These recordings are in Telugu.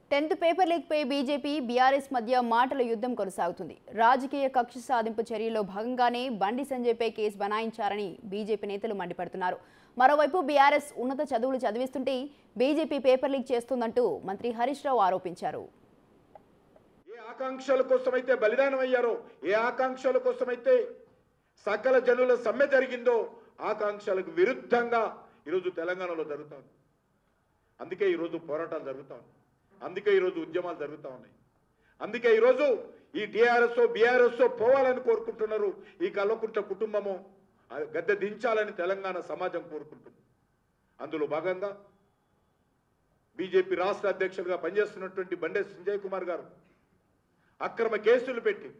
టెన్త్ పేపర్ లీక్ పై బీజేపీ బీఆర్ఎస్ మధ్య మాటల యుద్ధం కొనసాగుతుంది రాజకీయ కక్ష సాధింపు చర్యలో భాగంగానే బండి సంజయ్పై కేసు బనాయించారని బీజేపీ నేతలు మండిపడుతున్నారు మరోవైపు బీఆర్ఎస్ ఉన్నత చదువులు చదివిస్తుంటే బీజేపీ పేపర్ లీక్ చేస్తుందంటూ మంత్రి హరీష్ రావు ఆరోపించారు ఏ ఆకాంక్షల కోసమైతే బలిదానం అయ్యారో ఏ ఆకాంక్షల కోసమైతే సకల జనుల సమ్మె జరిగిందో ఆకాంక్షలకు విరుద్ధంగా ఈరోజు తెలంగాణలో జరుగుతాను అందుకే ఈరోజు పోరాటాలు జరుగుతా ఉన్నాయి అందుకే ఈరోజు ఉద్యమాలు జరుగుతూ ఉన్నాయి అందుకే ఈరోజు ఈ టీఆర్ఎస్ బీఆర్ఎస్ పోవాలని కోరుకుంటున్నారు ఈ కల్వకుంట్ల కుటుంబము ఆ గద్దె దించాలని తెలంగాణ సమాజం కోరుకుంటుంది అందులో భాగంగా బీజేపీ రాష్ట్ర అధ్యక్షులుగా పనిచేస్తున్నటువంటి బండే సంజయ్ కుమార్ గారు అక్రమ కేసులు పెట్టి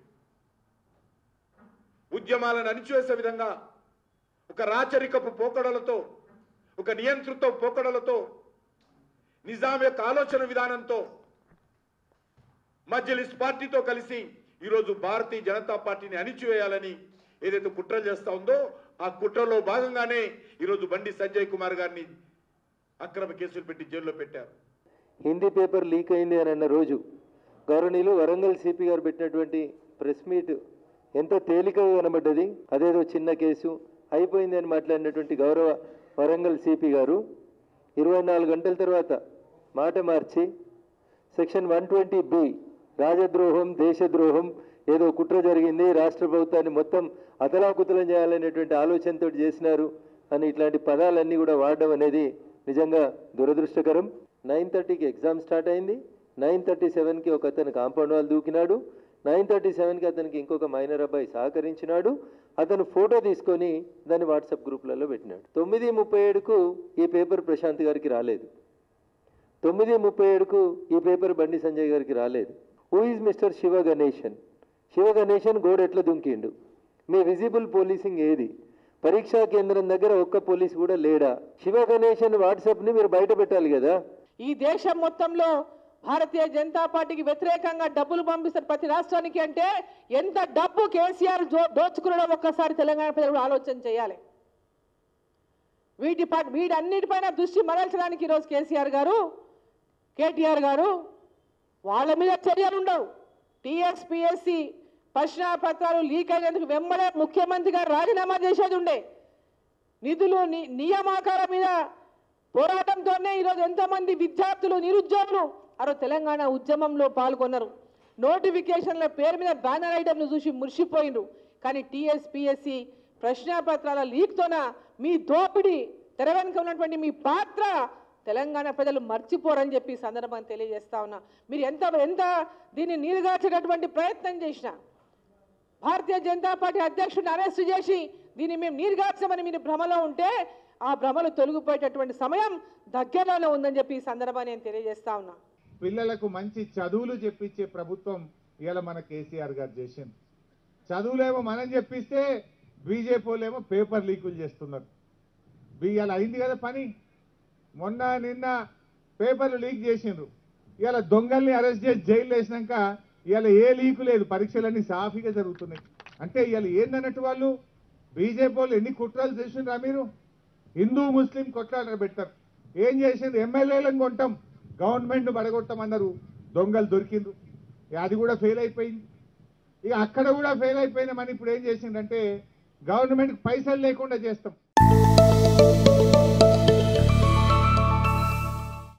ఉద్యమాలను అణిచివేసే విధంగా ఒక రాచరికపు పోకడలతో ఒక నియంత్రిత పోకడలతో నిజాం యొక్క ఆలోచన విధానంతో మజ్లిస్ పార్టీతో కలిసి ఈరోజు భారతీయ జనతా పార్టీని అణిచివేయాలని ఏదైతే కుట్రలు చేస్తా ఉందో ఆ కుట్రలో భాగంగానే ఈరోజు బండి సంజయ్ కుమార్ గారిని అక్రమ కేసులు పెట్టి జైల్లో పెట్టారు హిందీ పేపర్ లీక్ అయింది అని అన్న రోజు గౌరవనీయులు వరంగల్ సిపి గారు పెట్టినటువంటి ప్రెస్ మీట్ ఎంత తేలికగా కనబడ్డది అదేదో చిన్న కేసు అయిపోయింది అని మాట్లాడినటువంటి గౌరవ వరంగల్ సిపి గారు ఇరవై నాలుగు గంటల తర్వాత మాట మార్చి సెక్షన్ వన్ ట్వంటీ బి రాజద్రోహం దేశద్రోహం ఏదో కుట్ర జరిగింది రాష్ట్ర ప్రభుత్వాన్ని మొత్తం అతలాకుతలం చేయాలనేటువంటి ఆలోచనతో చేసినారు అని ఇట్లాంటి పదాలన్నీ కూడా వాడడం అనేది నిజంగా దురదృష్టకరం నైన్ థర్టీకి ఎగ్జామ్ స్టార్ట్ అయింది నైన్ థర్టీ సెవెన్కి ఒక అతను కాంపౌండ్ వాల్ దూకినాడు నైన్ థర్టీ సెవెన్కి అతనికి ఇంకొక మైనర్ అబ్బాయి సహకరించినాడు అతను ఫోటో తీసుకొని దాన్ని వాట్సాప్ గ్రూప్లలో పెట్టినాడు తొమ్మిది ముప్పై ఏడుకు ఈ పేపర్ ప్రశాంత్ గారికి రాలేదు తొమ్మిది ముప్పై ఏడుకు ఈ పేపర్ బండి సంజయ్ గారికి రాలేదు who is mister Shiva Ganeshan Shiva Ganeshan గోడ ఎట్లా దుంకిండు మీ విజిబుల్ పోలీసింగ్ ఏది పరీక్షా కేంద్రం దగ్గర ఒక్క పోలీస్ కూడా లేడా శివ గణేశన్ వాట్సాప్ని మీరు బయట పెట్టాలి కదా ఈ దేశం మొత్తంలో భారతీయ జనతా పార్టీకి వ్యతిరేకంగా డబ్బులు పంపిస్తారు ప్రతి రాష్ట్రానికి అంటే ఎంత డబ్బు కేసీఆర్ దో- దోచుకున్నాడో ఒక్కసారి తెలంగాణ ప్రజలు కూడా ఆలోచన చేయాలి వీటి ప- వీటన్నిటిపైన దృష్టి మరల్చడానికి ఈరోజు కేసీఆర్ గారు కేటీఆర్ గారు వాళ్ళ మీద చర్యలు ఉండవు టీఎస్పిఎస్సి పత్రాలు లీక్ అయినందుకు వెంబడే ముఖ్యమంత్రి గారు రాజీనామా చేసేది ఉండే నిధులు ని- నియామకాల మీద పోరాటంతోనే ఈరోజు ఎంతమంది విద్యార్థులు నిరుద్యోగులు అరో తెలంగాణ ఉద్యమంలో పాల్గొన్నారు నోటిఫికేషన్ల పేరు మీద బ్యానర్ ఐటమ్ను చూసి మురిసిపోయినరు కానీ టీఎస్పిఎస్సి ప్రశ్నాపత్రాల లీక్తోన మీ దోపిడీ తెర వెనుక ఉన్నటువంటి మీ పాత్ర తెలంగాణ ప్రజలు మర్చిపోరని చెప్పి ఈ సందర్భంగా తెలియజేస్తా ఉన్నా మీరు ఎంత ఎంత దీన్ని నీరుగార్చేటటువంటి ప్రయత్నం చేసినా భారతీయ జనతా పార్టీ అధ్యక్షుడిని అరెస్ట్ చేసి దీన్ని మేము నీరుగార్చమని మీరు భ్రమలో ఉంటే ఆ భ్రమలు తొలగిపోయేటటువంటి సమయం దగ్గరలోనే ఉందని చెప్పి ఈ సందర్భాన్ని నేను తెలియజేస్తా ఉన్నా పిల్లలకు మంచి చదువులు చెప్పించే ప్రభుత్వం ఇవాళ మన కేసీఆర్ గారు చేసింది చదువులేమో మనం చెప్పిస్తే బీజేపీ వాళ్ళేమో పేపర్ లీకులు చేస్తున్నారు ఇవాళ అయింది కదా పని మొన్న నిన్న పేపర్లు లీక్ చేసిండ్రు ఇవాళ దొంగల్ని అరెస్ట్ చేసి జైలు వేసినాక ఇవాళ ఏ లీకు లేదు పరీక్షలన్నీ సాఫీగా జరుగుతున్నాయి అంటే ఇవాళ ఏందన్నట్టు వాళ్ళు బీజేపీ వాళ్ళు ఎన్ని కుట్రలు చేసిండ్రా మీరు హిందూ ముస్లిం కొట్లాట పెట్టారు ఏం చేసిండ్రు ఎమ్మెల్యేలను కొంటాం గవర్నమెంట్ పడగొట్టమన్నారు దొంగలు దొరికిండ్రు ఇక అది కూడా ఫెయిల్ అయిపోయింది ఇక అక్కడ కూడా ఫెయిల్ అయిపోయినామని ఇప్పుడు ఏం చేసిండ్రంటే గవర్నమెంట్కి పైసలు లేకుండా చేస్తాం